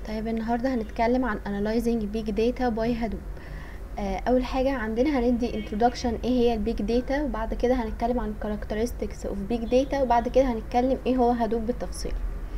طيب النهارده هنتكلم عن analyzing big data by Hadoop آه، اول حاجه عندنا هندي introduction ايه هي البيج داتا وبعد كده هنتكلم عن characteristics of big data وبعد كده هنتكلم ايه هو هادوب بالتفصيل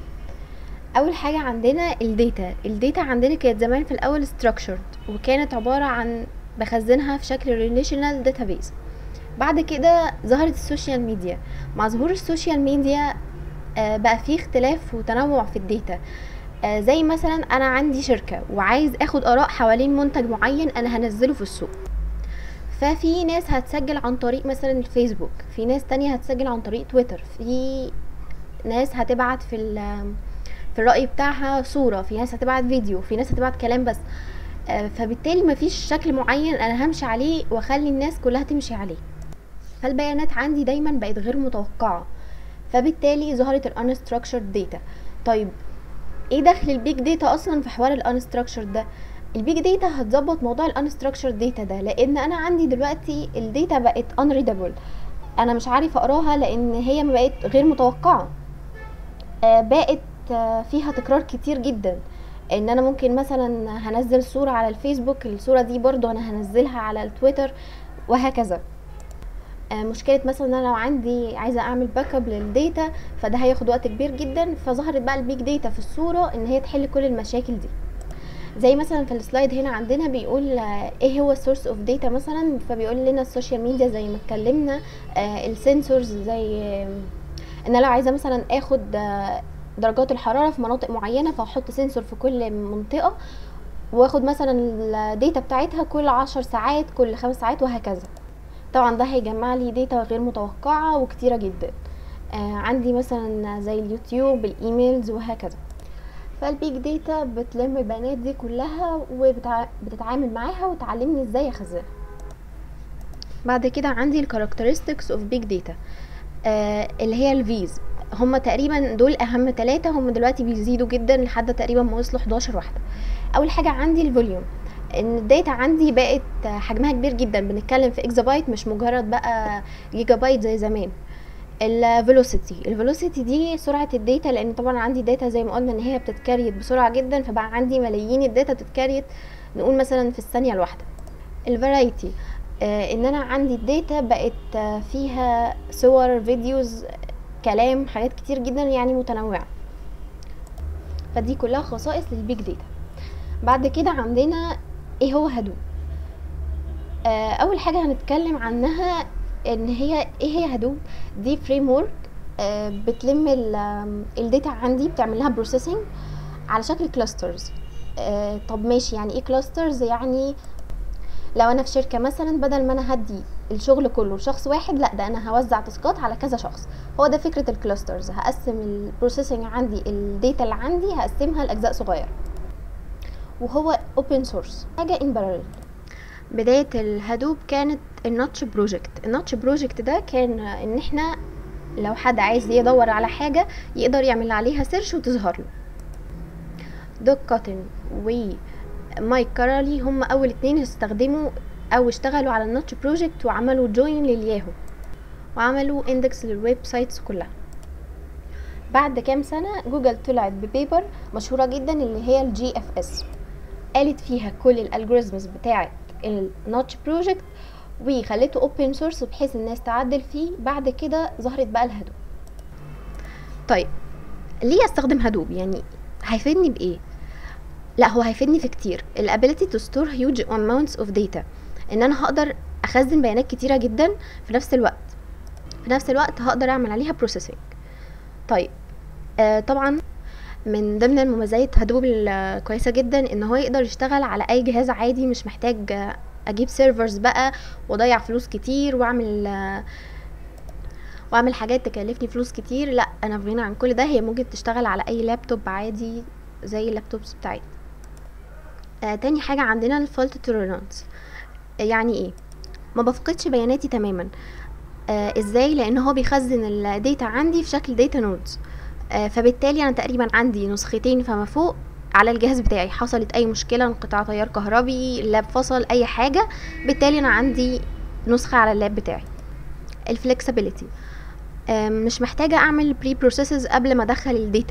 اول حاجه عندنا الداتا الداتا عندنا كانت زمان في الاول structured وكانت عباره عن بخزنها في شكل relational database بعد كده ظهرت السوشيال ميديا مع ظهور السوشيال ميديا آه، بقى فيه اختلاف وتنوع في الداتا آه، زي مثلا انا عندي شركه وعايز اخد اراء حوالين منتج معين انا هنزله في السوق ففي ناس هتسجل عن طريق مثلا الفيسبوك في ناس تانية هتسجل عن طريق تويتر في ناس هتبعت في ال- في الرأي بتاعها صورة في ناس هتبعت فيديو في ناس هتبعت كلام بس آه، فبالتالي مفيش شكل معين انا همشي عليه واخلي الناس كلها تمشي عليه فالبيانات عندي دايما بقت غير متوقعة فبالتالي ظهرت ال unstructured data طيب ايه دخل البيج داتا اصلا في حوار الانستراكشر ده البيج داتا هتظبط موضوع الانستراكشر داتا ده لان انا عندي دلوقتي الداتا بقت unreadable انا مش عارف اقراها لان هي ما بقت غير متوقعه آه، بقت آه، فيها تكرار كتير جدا ان انا ممكن مثلا هنزل صوره على الفيسبوك الصوره دي برضو انا هنزلها على التويتر وهكذا آه، مشكله مثلا ان انا لو عندي عايزه اعمل باك اب للداتا فده هياخد وقت كبير جدا فظهرت بقى البيج داتا في الصوره ان هي تحل كل المشاكل دي زي مثلا في السلايد هنا عندنا بيقول آه، ايه هو السورس اوف داتا مثلا فبيقول لنا السوشيال ميديا زي ما اتكلمنا آه، السنسورز زي آه، ان انا لو عايزه مثلا اخد آه، درجات الحراره في مناطق معينه فاحط سنسور في كل منطقه واخد مثلا الداتا بتاعتها كل عشر ساعات كل خمس ساعات وهكذا طبعا ده هيجمع لي داتا غير متوقعة وكتيرة جدا آه عندي مثلا زي اليوتيوب الايميلز وهكذا فالبيج داتا بتلم البيانات دي كلها وبتتعامل معاها وتعلمني ازاي اخزنها بعد كده عندي الكاركترستكس اوف بيج داتا اللي هي الفيز هما تقريبا دول اهم ثلاثة هما دلوقتي بيزيدوا جدا لحد تقريبا ما وصلوا 11 واحدة اول حاجة عندي الفوليوم ان الداتا عندي بقت حجمها كبير جدا بنتكلم في اكزا بايت مش مجرد بقى جيجا بايت زي زمان الفيلوسيتي الفيلوسيتي دي سرعه الداتا لان طبعا عندي داتا زي ما قلنا ان هي بتتكريت بسرعه جدا فبقى عندي ملايين الداتا بتتكريت نقول مثلا في الثانيه الواحده الفرايتي آه ان انا عندي الداتا بقت آه فيها صور فيديوز كلام حاجات كتير جدا يعني متنوعه فدي كلها خصائص للبيج داتا بعد كده عندنا ايه هو هدوب آه اول حاجه هنتكلم عنها ان هي ايه هي هدوب دي فريم ورك آه بتلم الداتا عندي بتعمل لها بروسيسنج على شكل كلاسترز آه طب ماشي يعني ايه كلاسترز يعني لو انا في شركه مثلا بدل ما انا هدي الشغل كله لشخص واحد لا ده انا هوزع تاسكات على كذا شخص هو ده فكره الكلاسترز هقسم البروسيسنج عندي الداتا اللي عندي هقسمها لاجزاء صغيره وهو اوبن سورس حاجه ان parallel بداية الهدوب كانت النوتش بروجكت النوتش بروجكت ده كان ان احنا لو حد عايز يدور على حاجة يقدر يعمل عليها سيرش وتظهر له دوك كاتن ومايك كارالي هم اول اتنين استخدموا او اشتغلوا على النوتش بروجكت وعملوا جوين للياهو وعملوا اندكس للويب سايتس كلها بعد كام سنة جوجل طلعت ببيبر مشهورة جدا اللي هي الجي اف اس قالت فيها كل الالجوريزمز بتاعه النوتش بروجكت وخليته اوبن سورس بحيث الناس تعدل فيه بعد كده ظهرت بقى الهدوب طيب ليه استخدم هدوب يعني هيفيدني بايه لا هو هيفيدني في كتير الابيليتي تو ستور هيوج amounts اوف داتا ان انا هقدر اخزن بيانات كتيره جدا في نفس الوقت في نفس الوقت هقدر اعمل عليها بروسيسنج طيب آه طبعا من ضمن المميزات هدوب الكويسه جدا ان هو يقدر يشتغل على اي جهاز عادي مش محتاج آه، اجيب سيرفرز بقى واضيع فلوس كتير واعمل آه، واعمل حاجات تكلفني فلوس كتير لا انا في غنى عن كل ده هي ممكن تشتغل على اي لابتوب عادي زي اللابتوبس بتاعتي آه تاني حاجه عندنا الفولت توليرانس يعني ايه ما بفقدش بياناتي تماما آه ازاي لان هو بيخزن الداتا عندي في شكل داتا نودز آه فبالتالي انا تقريبا عندي نسختين فما فوق على الجهاز بتاعي حصلت اي مشكله انقطاع تيار كهربي اللاب فصل اي حاجه بالتالي انا عندي نسخه على اللاب بتاعي الفلكسبيليتي مش محتاجه اعمل بري بروسيسز قبل ما ادخل الداتا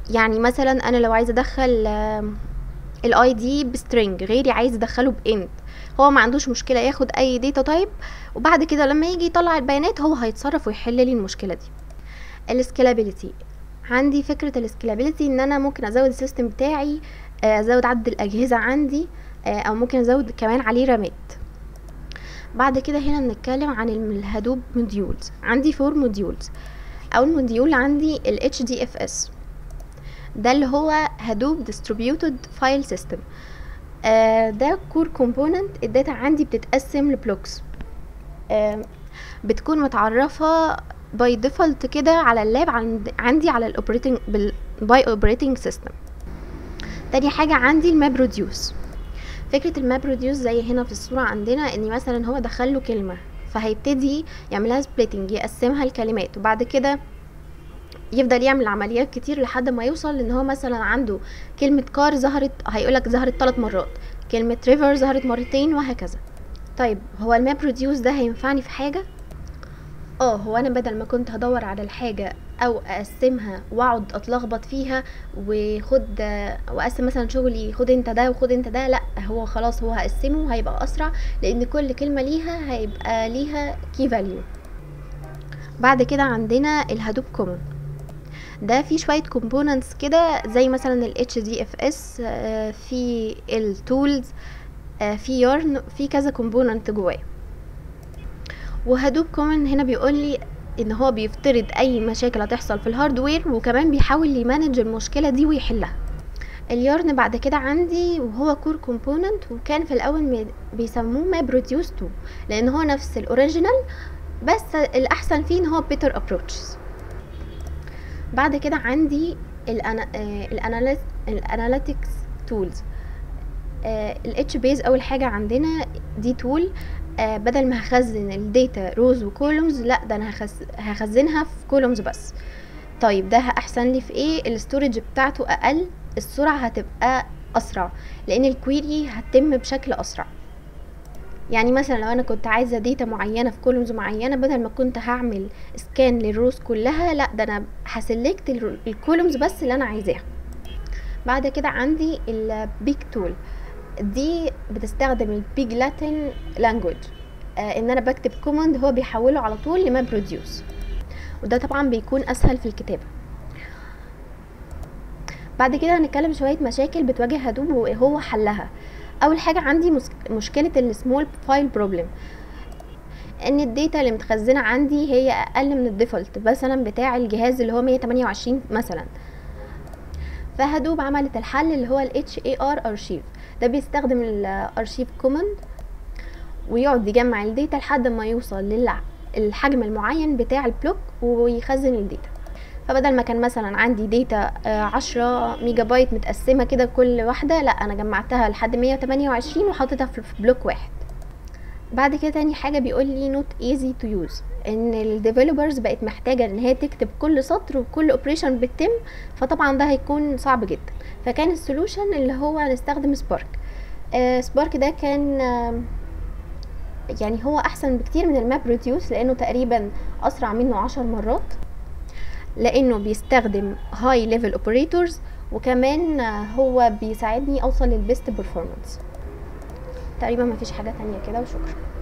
يعني مثلا انا لو عايزه ادخل الاي دي بسترنج غيري عايز يدخله بانت هو ما عندوش مشكله ياخد اي داتا تايب وبعد كده لما يجي يطلع البيانات هو هيتصرف ويحل لي المشكله دي السكيلابيليتي عندي فكره السكيلابيليتي ان انا ممكن ازود السيستم بتاعي آه، ازود عدد الاجهزه عندي آه، او ممكن ازود كمان عليه رامات بعد كده هنا بنتكلم عن الهدوب موديولز عندي فور موديولز اول موديول عندي ال HDFS ده اللي هو هدوب Distributed File System آه ده كور كومبوننت الداتا عندي بتتقسم لبلوكس آه بتكون متعرفة باي ديفولت كده على اللاب عند عندي على الاوبريتنج باي اوبريتنج سيستم تاني حاجة عندي الماب ريديوس فكرة الماب ريديوس زي هنا في الصورة عندنا ان مثلا هو دخله كلمة فهيبتدي يعملها سبليتنج يقسمها لكلمات وبعد كده يفضل يعمل عمليات كتير لحد ما يوصل ان هو مثلا عنده كلمة كار ظهرت هيقولك ظهرت ثلاث مرات كلمة ريفر ظهرت مرتين وهكذا طيب هو الماب ريديوس ده هينفعني في حاجة اه هو انا بدل ما كنت هدور على الحاجة او اقسمها واقعد اتلخبط فيها وخد واقسم مثلا شغلي خد انت ده وخد انت ده لا هو خلاص هو هقسمه هيبقى اسرع لان كل كلمة ليها هيبقى ليها كي فاليو بعد كده عندنا الهدوب كومن ده في شوية كومبوننتس كده زي مثلا ال HDFS آه، في التولز في يارن في كذا كومبوننت جواه وهدوب كومن هنا بيقول لي ان هو بيفترض اي مشاكل هتحصل في الهاردوير وكمان بيحاول يمانج المشكله دي ويحلها اليارن بعد كده عندي وهو كور كومبوننت وكان في الاول بيسموه ماب ريديوس 2 لان هو نفس الاوريجينال بس الاحسن فيه ان هو بيتر ابروتشز بعد كده عندي الاناليتكس تولز الاتش بيز اول حاجه عندنا دي تول آه بدل ما هخزن الداتا روز وكولومز لا ده انا هخز... هخزنها في كولومز بس طيب ده احسن لي في ايه الستورج بتاعته اقل السرعه هتبقى اسرع لان الكويري هتتم بشكل اسرع يعني مثلا لو انا كنت عايزه داتا معينه في كولومز معينه بدل ما كنت هعمل سكان للروز كلها لا ده انا هسلكت الكولومز بس اللي انا عايزاها بعد كده عندي البيك تول دي بتستخدم البيج لاتين لانجوج ان انا بكتب كوماند هو بيحوله على طول لماب ريديوس وده طبعا بيكون اسهل في الكتابه بعد كده هنتكلم شويه مشاكل بتواجه هدوب وهو حلها اول حاجه عندي مشكله السمول فايل بروبلم ان الداتا اللي متخزنه عندي هي اقل من الديفولت مثلا بتاع الجهاز اللي هو 128 مثلا فهدوب عملت الحل اللي هو ال HAR ارشيف ده بيستخدم الارشيف كوماند ويقعد يجمع الداتا لحد ما يوصل للحجم المعين بتاع البلوك ويخزن الداتا فبدل ما كان مثلا عندي داتا عشرة ميجا بايت متقسمة كده كل واحدة لا انا جمعتها لحد مية وتمانية وعشرين وحطيتها في بلوك واحد بعد كده تاني حاجة بيقول لي نوت ايزي تو يوز ان الديفلوبرز بقت محتاجة ان هي تكتب كل سطر وكل اوبريشن بتتم فطبعا ده هيكون صعب جدا فكان السولوشن اللي هو نستخدم سبارك آه سبارك ده كان آه يعني هو احسن بكتير من الماب ريديوس لانه تقريبا اسرع منه عشر مرات لانه بيستخدم هاي ليفل اوبريتورز وكمان هو بيساعدني اوصل للبيست performance تقريبا مفيش حاجه تانية كده وشكرا